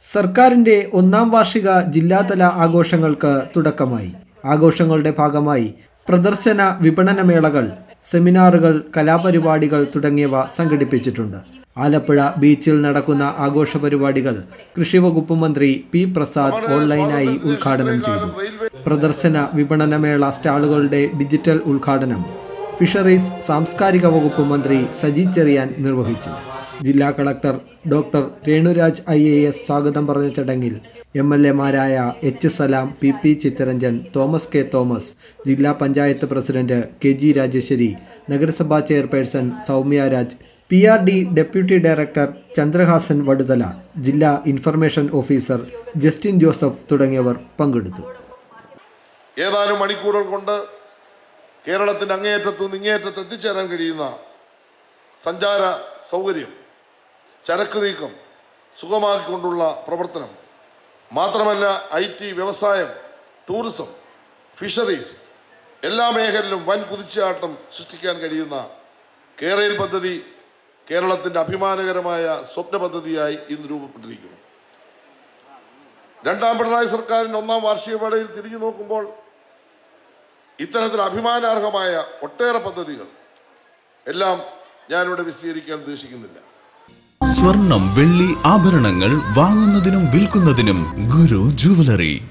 സർക്കാരിന്റെ ഒന്നാം വാർഷിക ജില്ലാതല ആഘോഷങ്ങൾക്ക് തുടക്കമായി ആഘോഷങ്ങളുടെ ഭാഗമായി പ്രദർശന വിപണന മേളകൾ സെമിനാറുകൾ കലാപരിപാടികൾ തുടങ്ങിയവ സംഘടിപ്പിച്ചിട്ടുണ്ട് ആലപ്പുഴ ബീച്ചിൽ നടക്കുന്ന ആഘോഷ പരിപാടികൾ കൃഷിവകുപ്പ് മന്ത്രി പി പ്രസാദ് ഓൺലൈനായി ഉദ്ഘാടനം ചെയ്തു പ്രദർശന വിപണന മേള സ്റ്റാളുകളുടെ ഡിജിറ്റൽ ഉദ്ഘാടനം ഫിഷറീസ് സാംസ്കാരിക വകുപ്പ് മന്ത്രി സജി ചെറിയാൻ നിർവഹിച്ചു ജില്ലാ collector doctor Renuraj I A S സ്വാഗതം പറഞ്ഞ ചടങ്ങിൽ എം എൽ എമാരായ H Salam P P Chitharanjan Thomas K Thomas ജില്ലാ panchayat president K G Rajeswari നഗരസഭാ chairperson Soumya Raj P R D deputy director Chandrahasan Vaduthala ജില്ലാ ഇൻഫർമേഷൻ ഓഫീസർ ജസ്റ്റിൻ ജോസഫ് തുടങ്ങിയവർ പങ്കെടുത്തു ഏതാനും മണിക്കൂറുകൾ കൊണ്ട് കേരളത്തിന്റെ അങ്ങേയറ്റത്തു നിന്ന് ഇങ്ങേയറ്റത്ത് എത്തിച്ചേരാൻ കഴിയുന്ന സഞ്ചാര സൗകര്യം ചരക്ക് നീക്കം സുഗമാക്കിക്കൊണ്ടുള്ള പ്രവർത്തനം മാത്രമല്ല ഐ ടി വ്യവസായം ടൂറിസം ഫിഷറീസ് എല്ലാ മേഖലയിലും വൻ കുതിച്ചാട്ടം സൃഷ്ടിക്കാൻ കഴിയുന്ന കേരയിൽ പദ്ധതി കേരളത്തിന്റെ അഭിമാനകരമായ സ്വപ്ന പദ്ധതിയായി ഇന്ന് രൂപപ്പെട്ടിരിക്കുന്നു രണ്ടാം പിണറായി സർക്കാരിന്റെ ഒന്നാം വാർഷിക വേളയിൽ തിരിഞ്ഞു നോക്കുമ്പോൾ ഇത്തരത്തിൽ അഭിമാനാർഹമായ ഒട്ടേറെ പദ്ധതികൾ എല്ലാം ഞാനിവിടെ വിശദീകരിക്കാൻ ഉദ്ദേശിക്കുന്നില്ല സ്വർണം വെള്ളി ആഭരണങ്ങൾ വാങ്ങുന്നതിനും വിൽക്കുന്നതിനും ഗുരു ജുവലറി